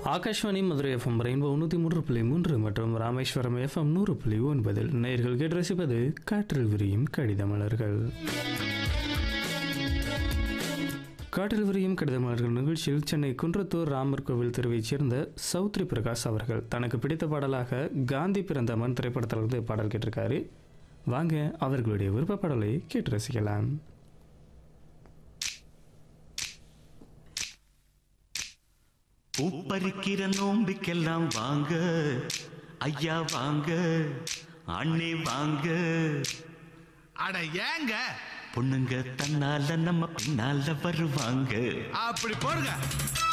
Akashvani Madurai FM rainbow நூற்றி மூன்று புள்ளி மூன்று மற்றும் ராமேஸ்வரம் எஃப்எம் நூறு புள்ளி ஒன்பதில் நேயர்கள் கேட்டு ரசிப்பது காற்றில் விரியும் கடித மலர்கள் காற்றில் விரியும் கடித மலர்கள் நிகழ்ச்சியில் சென்னை குன்றத்தூர் ராமர் கோவில் தெருவைச் சேர்ந்த சௌத்ரி பிரகாஷ் அவர்கள் தனக்கு பிடித்த பாடலாக காந்தி பிறந்த மண் திரைப்படத்திலிருந்து பாடல் கேட்டிருக்காரு வாங்க அவர்களுடைய விருப்ப பாடலை கேட்டு ரசிக்கலாம் பூப்பறிக்கிற நோம்பிக்கெல்லாம் வாங்க ஐயா வாங்க அண்ணே வாங்க அட ஏங்க பொண்ணுங்க தன்னால நம்ம பின்னால வருவாங்க அப்படி போடுங்க